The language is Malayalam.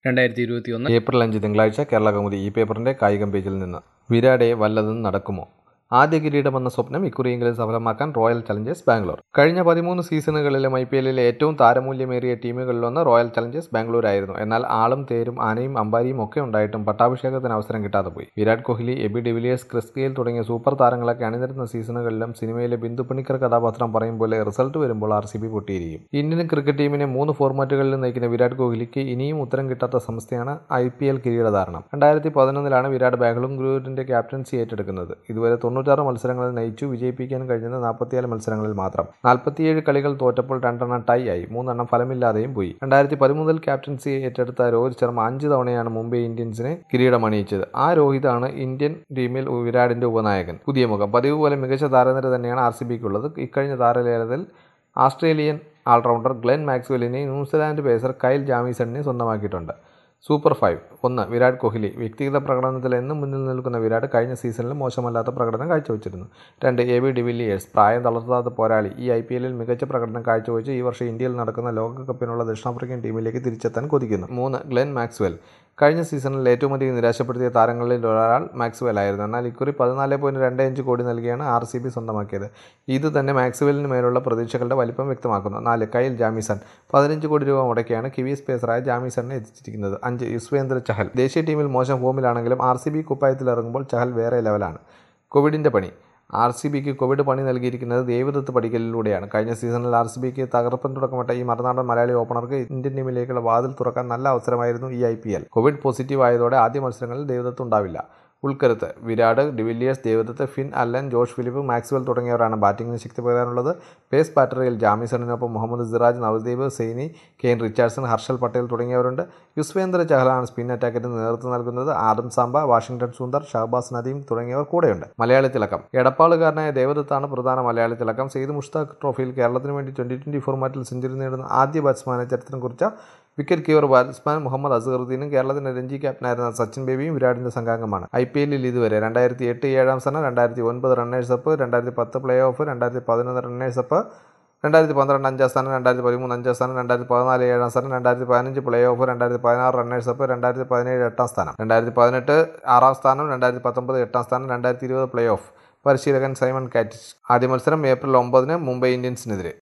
രണ്ടായിരത്തി ഇരുപത്തി ഒന്ന് ഏപ്രിൽ അഞ്ച് തിങ്കളാഴ്ച കേരള കൗമുദി ഈ പേപ്പറിന്റെ കായികം പേജിൽ നിന്ന് വിരാടെ വല്ലതും നടക്കുമോ ആദ്യ കിരീടമെന്ന സ്വപ്നം ഇക്കുറിയെങ്കിലും സഫലമാക്കാൻ റോയൽ ചലഞ്ചേഴ്സ് ബാംഗ്ലൂർ കഴിഞ്ഞ പതിമൂന്ന് സീസണുകളിലും ഐ പി എല്ലിലെ ഏറ്റവും താരമൂല്യമേറിയ ടീമുകളിലൊന്ന് റോയൽ ചലഞ്ചേഴ്സ് ബാംഗ്ലൂർ ആയിരുന്നു എന്നാൽ ആളും തേരും ആനയും അമ്പാരിയും ഒക്കെ ഉണ്ടായിട്ടും പട്ടാഭിഷേകത്തിന് അവസരം കിട്ടാതെ പോയി Virat Kohli AB de Villiers Chris Gayle തുടങ്ങിയ സൂപ്പർ താരങ്ങളൊക്കെ അണിനിരുന്ന സീസണുകളിലും സിനിമയിലെ ബിന്ദു പണിക്കർ കഥാപാത്രം പറയും പോലെ റിസൾട്ട് വരുമ്പോൾ ആർ സി ബി പൊട്ടിയിരിക്കും ഇന്ത്യൻ ക്രിക്കറ്റ് ടീമിനെ മൂന്ന് ഫോർമാറ്റുകളിൽ നയിക്കുന്ന വിരാട് കോഹ്ലിക്ക് ഇനിയും ഉത്തരം കിട്ടാത്ത സമസ്തയാണ് ഐ പി എൽ കിരീടധാരണം രണ്ടായിരത്തി പതിനൊന്നിലാണ് വിരാട് ബാംഗ്ലൂരിന്റെ ക്യാപ്റ്റൻസി ഏറ്റെടുക്കുന്നത് ഇതുവരെ തൊണ്ണൂറ്റാറ് മത്സരങ്ങളിൽ നയിച്ചു വിജയിപ്പിക്കാൻ കഴിഞ്ഞത് നാൽപ്പത്തിയേഴ് മത്സരങ്ങളിൽ മാത്രം നാൽപ്പത്തിയേഴ് കളികൾ തോറ്റപ്പോൾ രണ്ടെണ്ണം ടൈ ആയി മൂന്നെണ്ണം ഫലമില്ലാതെയും പോയി രണ്ടായിരത്തി പതിമൂന്നിൽ ക്യാപ്റ്റൻസി ഏറ്റെടുത്ത രോഹിത് ശർമ്മ അഞ്ച് തവണയാണ് മുംബൈ ഇന്ത്യൻസിനെ കിരീടമണിയിച്ചത് ആ രോഹിതാണ് ഇന്ത്യൻ ടീമിൽ വിരാടിന്റെ ഉപനായകൻ പുതിയ മുഖം പതിവ് പോലെ മികച്ച താരനിര തന്നെയാണ് ആർ സി ബിക്കുള്ളത് ഇക്കഴിഞ്ഞ താരലേലത്തിൽ ആസ്ട്രേലിയൻ ഓൾറൗണ്ടർ ഗ്ലെൻ മാക്സ്വെല്ലിനെ ന്യൂസിലാൻഡ് പേസർ കൈൽ ജാമീസണിനെ സ്വന്തമാക്കിയിട്ടുണ്ട് സൂപ്പർ ഫൈവ് ഒന്ന് വിരാട് കോഹ്ലി വ്യക്തിഗത പ്രകടനത്തിൽ എന്നും മുന്നിൽ നിൽക്കുന്ന വിരാട് കഴിഞ്ഞ സീസണിൽ മോശമല്ലാത്ത പ്രകടനം കാഴ്ചവെച്ചിരുന്നു രണ്ട് എ ബി ഡിവില്ലിയേഴ്സ് പ്രായം തളർത്താത്ത പോരാളി ഈ ഐ പി എല്ലിൽ മികച്ച പ്രകടനം കാഴ്ചവെച്ച് ഈ വർഷം ഇന്ത്യയിൽ നടക്കുന്ന ലോകകപ്പിനുള്ള ദക്ഷിണാഫ്രിക്കൻ ടീമിലേക്ക് തിരിച്ചെത്താൻ കൊതിക്കുന്നു മൂന്ന് ഗ്ലെൻ മാക്സ്വെൽ കഴിഞ്ഞ സീസണിൽ ഏറ്റവും അധികം നിരാശപ്പെടുത്തിയ താരങ്ങളിൽ ഒരാൾ മാക്സ്വെൽ ആയിരുന്നു എന്നാൽ ഇക്കുറി പതിനാല് പോയിന്റ് രണ്ട് അഞ്ച് കോടി നൽകിയാണ് ആർ സി ബി സ്വന്തമാക്കിയത് ഇത് തന്നെ മാക്സ്വെലിന് മേലുള്ള പ്രതീക്ഷകളുടെ വലിപ്പം വ്യക്തമാക്കുന്നു നാല് കൈൽ ജാമിസൺ പതിനഞ്ച് കോടി രൂപ മുടക്കിയാണ് കിവീസ് പേസറായ ജാമിസണിനെ എത്തിച്ചിരിക്കുന്നത് അഞ്ച് യുസ്വേന്ദ്ര ചഹൽ ദേശീയ ടീമിൽ മോശം ഫോമിലാണെങ്കിലും ആർ സി ബി കുപ്പായത്തിൽ ഇറങ്ങുമ്പോൾ ചഹൽ വേറെ ലെവലാണ് കോവിഡിൻ്റെ പണി ആർ സി ബിക്ക് കോവിഡ് പണി നൽകിയിരിക്കുന്നത് ദേവദത്ത് പടിക്കലിലൂടെയാണ് കഴിഞ്ഞ സീസണിൽ ആർ സി ബിക്ക് തകർപ്പൻ തുടക്കമിട്ട ഈ മറുനാടൻ മലയാളി ഓപ്പണർക്ക് ഇന്ത്യൻ ടീമിലേക്കുള്ള വാതിൽ തുറക്കാൻ നല്ല അവസരമായിരുന്നു ഈ I P L Covid positive ആയതോടെ ആദ്യ മത്സരങ്ങളിൽ ദേവദത്ത് ഉണ്ടാവില്ല ഉൾക്കരുത്ത് Virat de Villiers Devdutt Finn Allen Josh Philip Maxwell തുടങ്ങിയവരാണ് ബാറ്റിംഗിന് ശക്തി പകരാനുള്ളത് പേസ് ബാറ്ററിയിൽ ജാമിസണിനൊപ്പം മുഹമ്മദ് സിറാജ് നവദീപ് സെയ്നി കെയ്ൻ റിച്ചാർഡ്സൺ ഹർഷൽ പട്ടേൽ തുടങ്ങിയവരുണ്ട് യുസ്വേന്ദ്ര ചഹലാണ് സ്പിൻ അറ്റാക്കിന് നേതൃത്വം നൽകുന്നത് Adam Zampa Washington Sundar Shahbaz Nadeem തുടങ്ങിയവർ കൂടെയുണ്ട് മലയാളി തിലക്കം എടപ്പാളുകാരനായ ദേവദത്താണ് പ്രധാന മലയാളി തിലക്കം സെയ്ദ് മുഷ്താഖ് ട്രോഫിയിൽ കേരളത്തിന് വേണ്ടി ട്വന്റി ട്വന്റി ഫോർമാറ്റിൽ സെഞ്ചുറി നേടുന്ന ആദ്യ ബാറ്റ്സ്മാനെ ചരിത്രം കുറിച്ച വിക്കറ്റ് കീപ്പർ ബാറ്റ്സ്മാൻ മുഹമ്മദ് അസറുദ്ദീനും കേരളത്തിന്റെ രഞ്ജി ക്യാപ്റ്റനായിരുന്ന സച്ചിൻ ബേബിയും വിരാടിന്റെ സംഘാംഗമാണ് ഐ പി എല്ലിൽ ഇതുവരെ രണ്ടായിരത്തി എട്ട് ഏഴാം സ്ഥാനം രണ്ടായിരത്തി ഒൻപത് റണ്ണേഴ്സ് അപ്പ് രണ്ടായിരത്തി പത്ത് പ്ലേ ഓഫ് രണ്ടായിരത്തി പതിനൊന്ന് റണ്ണേഴ്സ് അപ്പ് രണ്ടായിരത്തി പന്ത്രണ്ട് അഞ്ചാം സ്ഥാനം രണ്ടായിരത്തി പതിമൂന്ന് അഞ്ചാം സ്ഥാനം രണ്ടായിരത്തി പതിനാല് ഏഴാം സ്ഥാനം രണ്ടായിരത്തി പതിനഞ്ച് പ്ലേ ഓഫ് രണ്ടായിരത്തി പതിനാറ് റണ്ണേഴ്സ് അപ്പ് രണ്ടായിരത്തി പതിനേഴ് എട്ടാം സ്ഥാനം രണ്ടായിരത്തി പതിനെട്ട് ആറാം സ്ഥാനം രണ്ടായിരത്തി പത്തൊമ്പത് എട്ടാം സ്ഥാനം രണ്ടായിരത്തി ഇരുപത് പ്ലേ ഓഫ് പരിശീലകൻ സൈമൺ കാറ്റിച്ച് ആദ്യ മത്സരം ഏപ്രിൽ ഒമ്പതിന് മുംബൈ ഇന്ത്യൻസിനെതിരെ